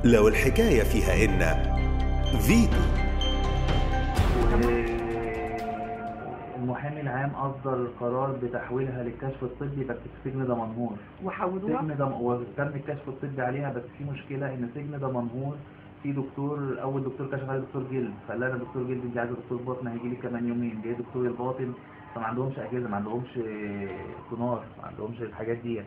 لو الحكاية فيها إن فيتو المحامي العام أصدر قرار بتحويلها للكشف الطبي بس السجن ده منهور وحولوها السجن ده وتم الكشف الطبي عليها بس في مشكلة إن السجن ده منهور في دكتور أول دكتور كشف عليه دكتور جلد فقال لنا دكتور جلد أنت عايزة دكتور باطن هيجي لك كمان يومين جاي دكتور الباطن فما عندهمش أجهزة ما عندهمش سونار ما عندهمش الحاجات ديت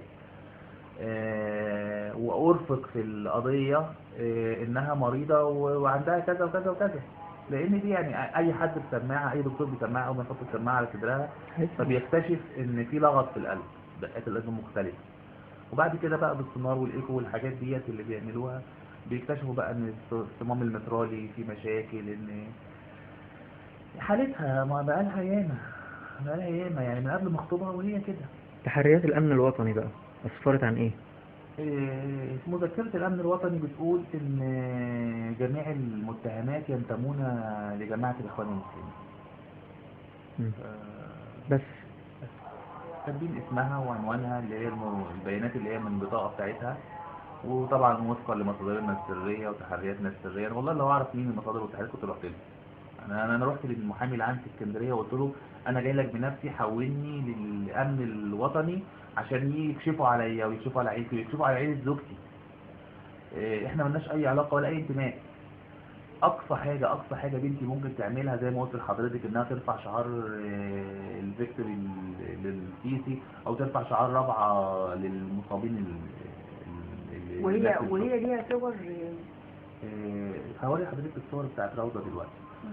آه، وأرفق في القضية آه، إنها مريضة و- وعندها كذا وكذا وكذا لأن دي يعني أي حد بسماعة أي دكتور بيسمعها أول ما يحط السماعة على صدرها فبيكتشف إن في لغط في القلب دقات القلب مختلفة وبعد كده بقى بالسونار والإيكو والحاجات ديت اللي بيعملوها بيكتشفوا بقى إن الصمام المترالي في مشاكل إن حالتها ما بقالها ياما بقالها ياما يعني من قبل ما اخطبها وهي كده تحريات الأمن الوطني بقى أسفرت عن إيه؟ إيه، مذكرة الأمن الوطني بتقول إن جميع المتهمات ينتمون لجماعة الإخوان المسلمين. مم. آه، بس كاتبين اسمها وعنوانها اللي هي الم- البيانات اللي هي من البطاقة بتاعتها وطبعا وفقا لمصادرنا السرية وتحرياتنا السرية أنا والله لو أعرف مين المصادر والتحريات كنت رحت له. أنا أنا أنا رحت للمحامي العام في اسكندرية وقلت له أنا جاي لك بنفسي حولني للأمن الوطني عشان يكشفوا عليا ويكشفوا على عيلتي ويكشفوا على عيلة زوجتي. إيه، إحنا ملناش أي علاقة ولا أي انتماء. اقصى حاجه اقصى حاجه بنتي ممكن تعملها زي ما قلت لحضرتك انها ترفع شعار آه، الفيكتوري لل- للسيسي او ترفع شعار رابعه للمصابين ال- ال- وهي الناس اللي- وهي ليها صور آه، هوري حضرتك الصور بتاعت روضه دلوقتي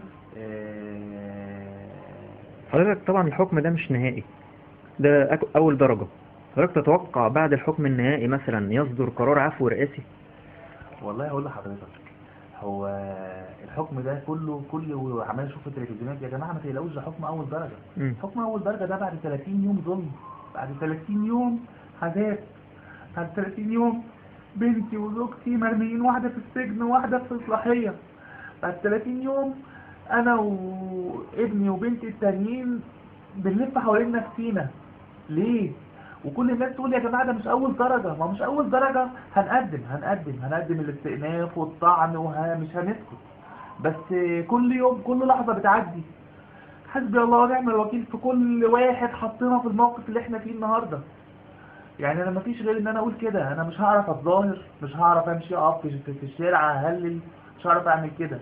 آه، حضرتك طبعا الحكم ده مش نهائي ده أك- أول درجة حضرتك تتوقع بعد الحكم النهائي مثلا يصدر قرار عفو رئاسي والله هقول لحضرتك هو الحكم ده كله كله عمال اشوف في التلفزيونات يا جماعه ما تقلقوش ده حكم اول درجه مم. حكم اول درجه ده بعد 30 يوم ظلم بعد 30 يوم عذاب بعد 30 يوم بنتي وزوجتي مرميين واحده في السجن وواحده في اصلاحيه بعد 30 يوم انا وابني وبنتي التانيين بنلف حوالين نفسينا ليه وكل الناس تقول يا جماعه ده مش اول درجه ما مش اول درجه هنقدم هنقدم هنقدم الاستئناف والطعن ومش هنسكت بس كل يوم كل لحظه بتعدي حسبي الله ونعم الوكيل في كل واحد حطينا في الموقف اللي احنا فيه النهارده يعني انا مفيش غير ان انا اقول كده انا مش هعرف اتظاهر مش هعرف امشي اقف في, في, في الشارع اهلل مش هعرف اعمل كده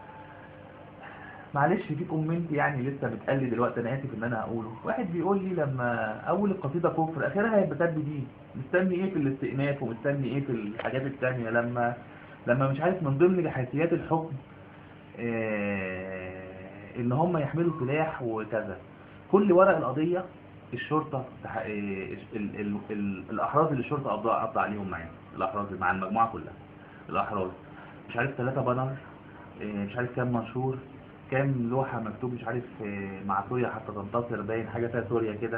معلش في كومنت يعني لسه متقلي دلوقتي انا اسف ان انا هقوله واحد بيقول لي لما اول القصيده كفر اخرها هيبقى تب دي مستني ايه في الاستئناف ومستني ايه في الحاجات التانية لما لما مش عارف من ضمن حيثيات الحكم آه، ان هم يحملوا سلاح وكذا كل ورق القضيه الشرطه تح- آه، ال- ال- ال- الاحراز اللي الشرطه قبض قبض عليهم معانا الاحراز مع المجموعه كلها الاحراز مش عارف ثلاثة بانر آه، مش عارف كام منشور كام لوحة مكتوب مش عارف آه، مع سوريا حتى تنتصر باين حاجة فيها سوريا كده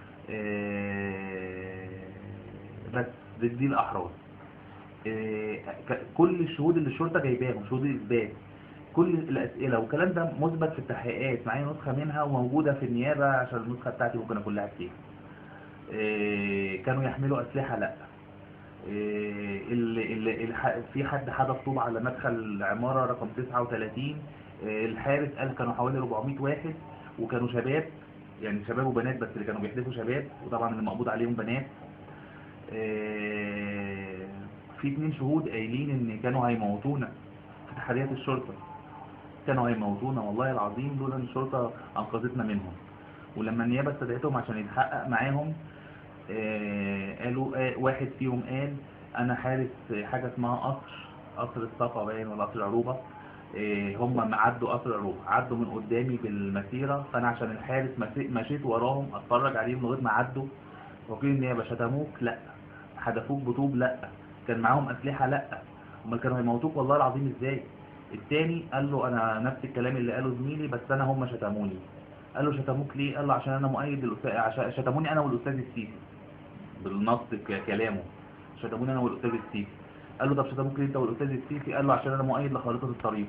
آه، بس دي, دي الأحراز آه، ك- كل الشهود اللي الشرطة جايباهم شهود الإثبات كل الأسئلة والكلام ده مثبت في التحقيقات معايا نسخة منها وموجودة في النيابة عشان النسخة بتاعتي ممكن أكون لها كتير آه، كانوا يحملوا أسلحة لأ آه، اللي اللي الح- في حد حدف طوب على مدخل العمارة رقم 39 آه، الحارس قال كانوا حوالي 400 واحد وكانوا شباب يعني شباب وبنات بس اللي كانوا بيحدفوا شباب وطبعا اللي مقبوض عليهم بنات آه، في اتنين شهود قايلين ان كانوا هيموتونا في تحريات الشرطة كانوا هيموتونا والله العظيم دول ان الشرطة انقذتنا منهم ولما النيابة استدعتهم عشان يتحقق معاهم آه، قالوا آه، واحد فيهم قال انا حارس حاجة اسمها قصر قصر الصفا باين ولا قصر العروبة آه، هم عدوا قصر العروبة عدوا من قدامي بالمسيرة فانا عشان الحارس مسي- مشيت وراهم اتفرج عليهم لغاية ما عدوا وكيل النيابة شتموك لا حدفوك بطوب لا كان معاهم اسلحة لا امال كانوا هيموتوك والله العظيم ازاي التاني قال له انا نفس الكلام اللي قاله زميلي بس انا هم شتموني قال له شتموك ليه قال له عشان انا مؤيد الاستاذ عشان شتموني انا والاستاذ السيسي بالنص ك- كلامه شتموني انا والاستاذ السيسي قال له طب شتموك ليه انت والاستاذ السيسي قال له عشان انا مؤيد لخارطه الطريق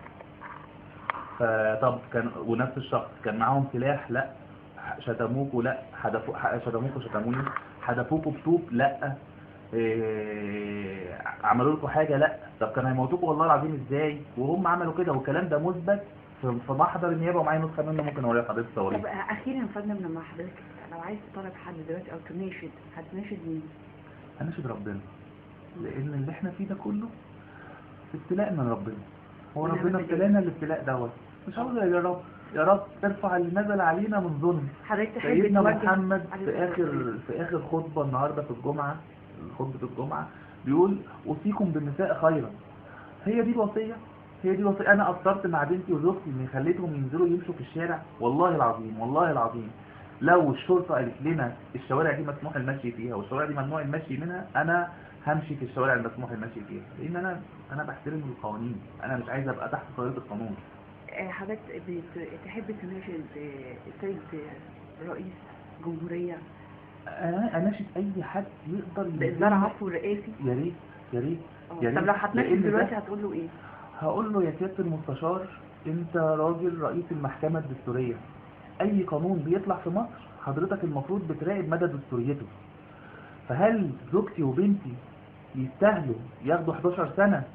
فطب كان ونفس الشخص كان معاهم سلاح لا شتموك ولا حدفوا ح- شتموك وشتموني حدفوك بطوب لا إيه عملوا لكم حاجه لا طب كانوا هيموتوكوا والله العظيم ازاي وهم عملوا كده والكلام ده مثبت في في محضر النيابه ومعايا نسخه منه ممكن اوريها لحضرتك طب صوريها اخيرا يا فندم لما حضرتك لو عايز تطالب حد دلوقتي او تناشد هتناشد مين؟ هنشهد ربنا لان اللي احنا فيه ده كله ابتلاء من ربنا هو ونعم ربنا بالله. ابتلانا الابتلاء دوت مش هقول يا رب يا رب ارفع اللي نزل علينا من ظلم حضرتك تحب سيدنا توجه محمد عليه في الصلاة اخر والسلام. في اخر خطبه النهارده في الجمعه خطبه الجمعه بيقول اوصيكم بالنساء خيرا هي دي الوصيه هي دي الوصيه انا قصرت مع بنتي وزوجتي اني خليتهم ينزلوا يمشوا في الشارع والله العظيم والله العظيم لو الشرطه قالت لنا الشوارع دي مسموح المشي فيها والشوارع دي ممنوع المشي منها انا همشي في الشوارع المسموح المشي فيها لان انا انا بحترم القوانين انا مش عايز ابقى تحت طائله القانون آه، حضرتك بت- تحب تناشد آه، السيد آه، رئيس جمهورية انا اناشد اي حد يقدر بإصدار ينزلنا- عفو رئاسي يا ريت يا ريت آه، يا طب ريت. لو هتناشد لأن ده- دلوقتي هتقول له ايه؟ هقول له يا سيادة المستشار انت راجل رئيس المحكمة الدستورية اي قانون بيطلع في مصر حضرتك المفروض بتراقب مدى دستوريته فهل زوجتي وبنتي يستاهلوا ياخدوا 11 سنة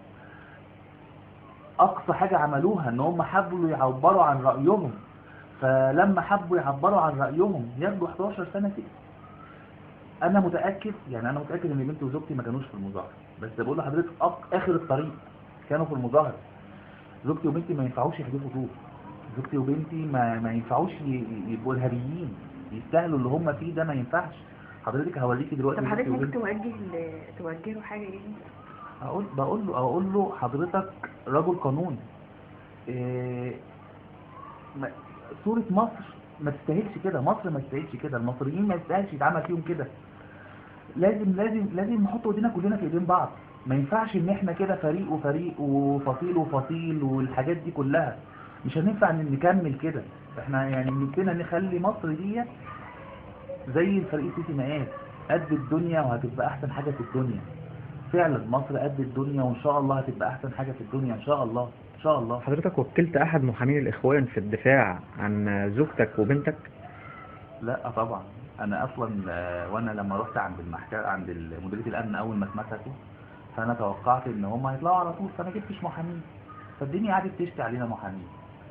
اقصى حاجة عملوها ان هم حبوا يعبروا عن رأيهم فلما حبوا يعبروا عن رأيهم ياخدوا 11 سنة كده انا متأكد يعني انا متأكد ان بنتي وزوجتي ما كانوش في المظاهرة بس بقول لحضرتك أق- اخر الطريق كانوا في المظاهرة زوجتي وبنتي ما ينفعوش يحدفوا طوب زوجتي وبنتي ما, ما ينفعوش ي- يبقوا ارهابيين يستاهلوا اللي هم فيه ده ما ينفعش حضرتك هوريكي دلوقتي طب زوجتي حضرتك ممكن وبنتي توجه ل- توجه له حاجة ايه؟ اقول بقول له اقول له حضرتك رجل قانون إيه ما- صورة مصر ما تستاهلش كده مصر ما تستاهلش كده المصريين ما يستاهلش يتعمل فيهم كده لازم لازم لازم نحط ايدينا كلنا في ايدين بعض ما ينفعش ان احنا كده فريق وفريق وفصيل وفصيل والحاجات دي كلها مش هننفع ان نكمل كده احنا يعني نفسنا نخلي مصر ديت زي الفريق سيتي ما قال قد الدنيا وهتبقى احسن حاجة في الدنيا فعلا مصر قد الدنيا وان شاء الله هتبقى احسن حاجة في الدنيا ان شاء الله ان شاء الله حضرتك وكلت أحد محامين الإخوان في الدفاع عن زوجتك وبنتك لا طبعا انا اصلا آه، وانا لما رحت عند المحكمة عند ال- مديرية الامن اول ما اتمسكوا فانا توقعت ان هم هيطلعوا على طول فانا جبتش محامين فالدنيا قعدت تشتي علينا محامين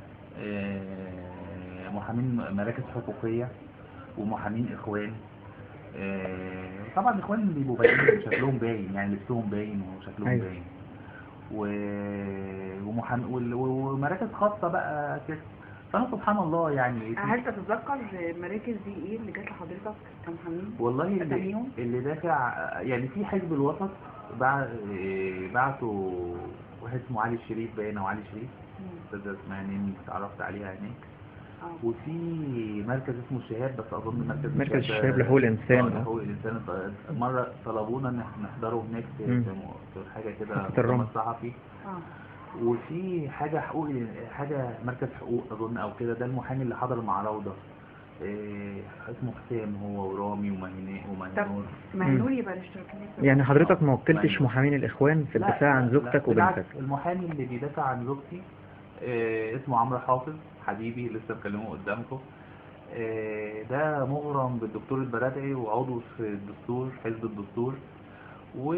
آه، محامين مراكز حقوقية ومحامين اخوان آه، طبعا الاخوان بيبقوا باينين شكلهم باين يعني لبسهم باين وشكلهم أيوة. باين و... ومحام... وال- ومراكز خاصة بقى كده فانا سبحان الله يعني هل تتذكر المراكز دي ايه اللي جات لحضرتك كمحامين؟ والله اللي, أساميهم؟ اللي دافع يعني في حزب الوسط بع- إيه، بعتوا واحد اسمه علي الشريف باين او علي شريف مم. استاذه اسمها نيمي اتعرفت عليها هناك اه وفي مركز اسمه الشهاب بس اظن مركز مركز ده- الشهاب لحقوق الإنسان، اه اه. لحقوق الانسان ط- مره طلبونا ان احنا نحضره هناك في مم. في م- في حاجه كده تحت الرمل. مؤتمر صحفي اه وفي حاجه حقوق حاجه مركز حقوق اظن او كده ده المحامي اللي حضر مع روضه إيه اسمه حسام هو ورامي ومهناء ومهنور مهنور يبقى الاشتراكية يعني حضرتك ما وكلتش أيوة. محامين الإخوان في لا، الدفاع عن لا، زوجتك لا، بالعكس، وبنتك المحامي اللي بيدافع عن زوجتي آه، اسمه عمرو حافظ حبيبي لسه بكلمه قدامكم آه، ده مغرم بالدكتور البرادعي وعضو في الدستور حزب الدستور و...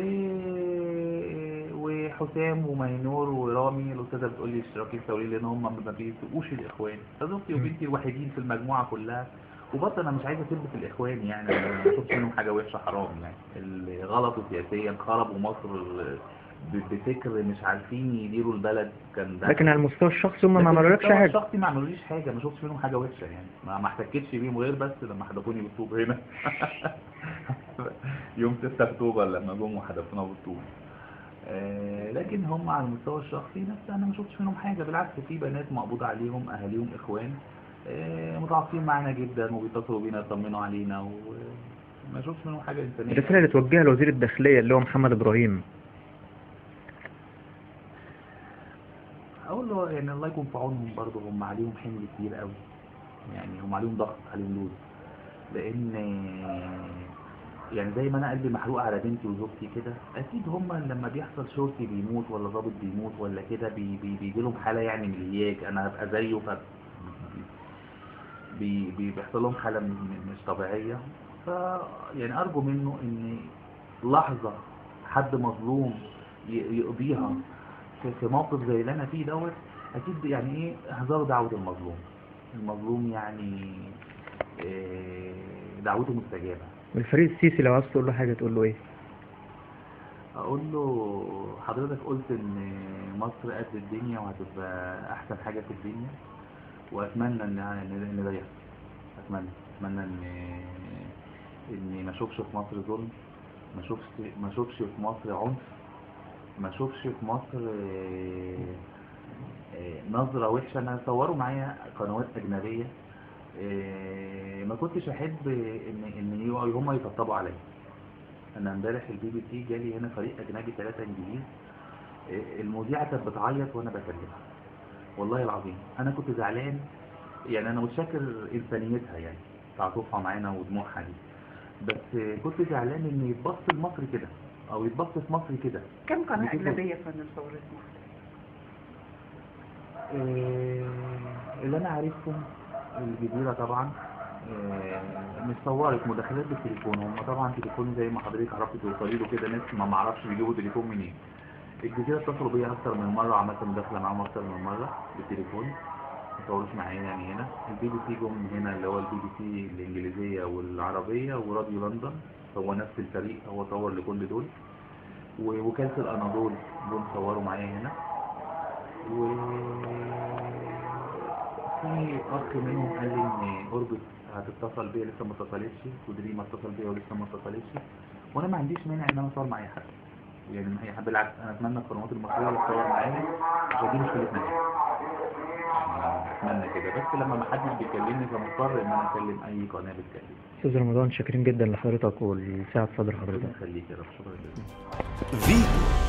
وحسام ومينور ورامي الاستاذه بتقول لي اشتراكي الثوري لان هم ما بيسوقوش الاخوان فزوجتي مم. وبنتي الوحيدين في المجموعه كلها وبرضه انا مش عايز اسب في الاخوان يعني أنا ما بشوفش منهم حاجه وحشه حرام يعني اللي غلطوا سياسيا خربوا مصر ب- بفكر مش عارفين يديروا البلد كان ده لكن على المستوى الشخصي هم ما لكن عملولكش المستوى حاجة الشخصي ما عملوليش حاجه ما شفتش منهم حاجه وحشه يعني ما ما احتكتش بيهم غير بس لما حدفوني بالطوب هنا يوم 6 اكتوبر لما جم وحدفونا بالطوب آه، لكن هم على المستوى الشخصي نفسي انا ما شفتش منهم حاجه بالعكس في بنات مقبوض عليهم اهاليهم اخوان آه، متعاطفين معانا جدا وبيتصلوا بينا يطمنوا علينا وما شفتش منهم حاجه انسانيه الرسالة اللي توجهها لوزير الداخلية اللي هو محمد إبراهيم اقول له يعني الله يكون في عونهم برضه هم عليهم حمل كتير قوي يعني هم عليهم ضغط عليهم لود لان يعني زي ما انا قلبي محروق على بنتي وزوجتي كده اكيد هم لما بيحصل شرطي بيموت ولا ضابط بيموت ولا كده بي بي بيجي لهم حاله يعني من الهياج انا هبقى زيه ف بي بي بيحصل لهم حاله م- م- مش طبيعيه ف يعني ارجو منه ان لحظة حد مظلوم ي- يقضيها في في موقف زي اللي انا فيه دوت اكيد يعني ايه هزار دعوة المظلوم المظلوم يعني إيه، دعوته مستجابة والفريق السيسي لو عاوز تقول له حاجة تقول له ايه اقول له حضرتك قلت ان مصر قد الدنيا وهتبقى احسن حاجة في الدنيا واتمنى ان ان إن ده يحصل اتمنى اتمنى ان اني ما اشوفش في مصر ظلم ما اشوفش ما اشوفش في مصر عنف ما اشوفش في مصر آه، آه، نظرة وحشة انا صوروا معايا قنوات اجنبية آه، ما كنتش احب ان ان هم يطبطبوا عليا انا امبارح البي بي سي جالي هنا فريق اجنبي ثلاثة انجليز آه، المذيعة كانت بتعيط وانا بكلمها والله العظيم انا كنت زعلان يعني انا متشكر انسانيتها يعني تعاطفها معانا ودموعها دي بس آه، كنت زعلان ان يتبص لمصر كده او يتبص في مصر كده كم قناة بتشوفوا- أجنبية فن صورت مصر؟ آه، اللي انا عارفهم الجزيرة طبعا آه، مش صورت مداخلات بالتليفون هم طبعا تليفون زي ما حضرتك عرفت توصلي له كده ناس ما معرفش بيجيبوا تليفون منين الجزيرة اتصلوا بيا اكتر من مرة وعملت مداخلة معاهم اكتر من مرة بالتليفون ما صوروش معايا يعني هنا البي بي سي جم هنا اللي هو البي بي سي الانجليزية والعربية وراديو لندن هو نفس الفريق هو صور لكل دول ووكالة الاناضول جم صوروا معايا هنا و في اخ منهم قال لي ان اوربت هتتصل بيا لسه ما اتصلتش ودريم اتصل بيا ولسه ما اتصلتش وانا ما عنديش مانع ان انا اصور مع اي حد يعني ما اي حد بالعكس انا اتمنى القنوات المصريه اللي تصور معايا ودي مشكلتنا يعني اتمنى كده بس لما ما حدش بيكلمني فمضطر ان انا اكلم اي قناه بتكلمني استاذ رمضان شاكرين جدا لحضرتك ولسعة صدر حضرتك ربنا يخليك يا رب شكرا جدا فيتو